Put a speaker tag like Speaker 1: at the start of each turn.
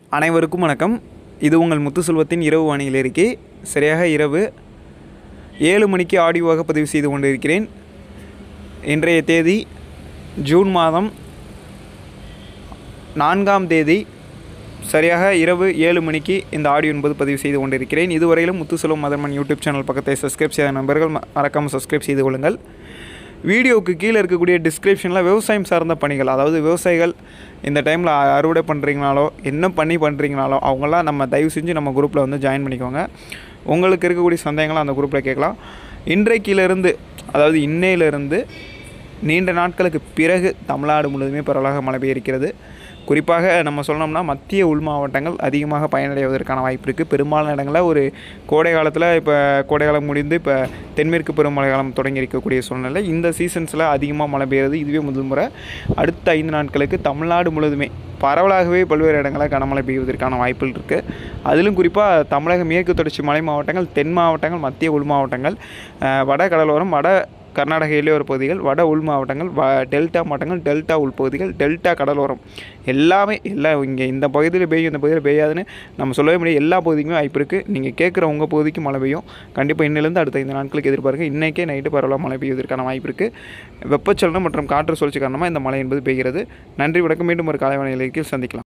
Speaker 1: அனைவருக்கும் வணக்கம் இது உங்கள் முத்துசெல்வத்தின் இரவு வானிலை இருக்கே சரியாக இரவு ஏழு மணிக்கு ஆடியோவாக பதிவு செய்து கொண்டிருக்கிறேன் இன்றைய தேதி ஜூன் மாதம் நான்காம் தேதி சரியாக இரவு ஏழு மணிக்கு இந்த ஆடியோ என்பது பதிவு செய்து கொண்டிருக்கிறேன் இதுவரையிலும் முத்துசெல்வம் மதர்மன் யூடியூப் சேனல் பக்கத்தை சப்ஸ்கிரைப் செய்த நண்பர்கள் ம- மறக்காமல் சப்ஸ்கிரைப் செய்து கொள்ளுங்கள் வீடியோவுக்கு கீழே இருக்கக்கூடிய டிஸ்கிரிப்ஷனில் விவசாயம் சார்ந்த பணிகள் அதாவது விவசாயிகள் இந்த டைமில் அறுவடை பண்ணுறீங்கனாலோ என்ன பண்ணி பண்ணுறீங்கனாலோ அவங்களாம் நம்ம தயவு செஞ்சு நம்ம குரூப்பில் வந்து ஜாயின் பண்ணிக்கோங்க உங்களுக்கு இருக்கக்கூடிய சந்தேகங்களை அந்த குரூப்பில் கேட்கலாம் இன்றைக்கிலிருந்து அதாவது இன்னையிலிருந்து நீண்ட நாட்களுக்கு பிறகு தமிழ்நாடு முழுவதுமே பரவலாக மழை பெய்யிருக்கிறது குறிப்பாக நம்ம சொல்லணும்னா மத்திய உள் மாவட்டங்கள் அதிகமாக பயனடைவதற்கான வாய்ப்பு இருக்குது பெரும்பாலான இடங்களில் ஒரு கோடை காலத்தில் இப்போ கோடை காலம் முடிந்து இப்போ தென்மேற்கு பருவமழை காலம் தொடங்கி இருக்கக்கூடிய சூழ்நிலை இந்த சீசன்ஸில் அதிகமாக மழை பெய்யுறது இதுவே முதல் முறை அடுத்த ஐந்து நாட்களுக்கு தமிழ்நாடு முழுவதுமே பரவலாகவே பல்வேறு இடங்களில் கனமழை பெய்வதற்கான வாய்ப்புகள் இருக்குது அதிலும் குறிப்பாக தமிழக மேற்கு தொடர்ச்சி மலை மாவட்டங்கள் தென் மாவட்டங்கள் மத்திய உள் மாவட்டங்கள் அஹ், வட கடலோரம் வட கர்நாடக எல்லையோர பகுதிகள் வட உள் மாவட்டங்கள் வ டெல்டா மாவட்டங்கள் டெல்டா உள்பகுதிகள் டெல்டா கடலோரம் எல்லாமே எல்லாம் இங்கே இந்த பகுதியில் பெய்யும் இந்த பகுதியில் பெய்யாதுன்னு நம்ம சொல்லவே முடியாது எல்லா பகுதிக்குமே வாய்ப்பு இருக்குது நீங்கள் கேட்குற உங்கள் பகுதிக்கு மழை பெய்யும் கண்டிப்பாக இன்னிலேருந்து அடுத்த இந்த நாட்களுக்கு எதிர்பார்க்க இன்றைக்கே நைட்டு பரவலாக மழை பெய்வதற்கான வாய்ப்பு இருக்குது வெப்பச்சலனம் மற்றும் காற்று சுழற்சி காரணமாக இந்த மழை என்பது பெய்கிறது நன்றி வணக்கம் மீண்டும் ஒரு காலை வானிலைக்கு சந்திக்கலாம்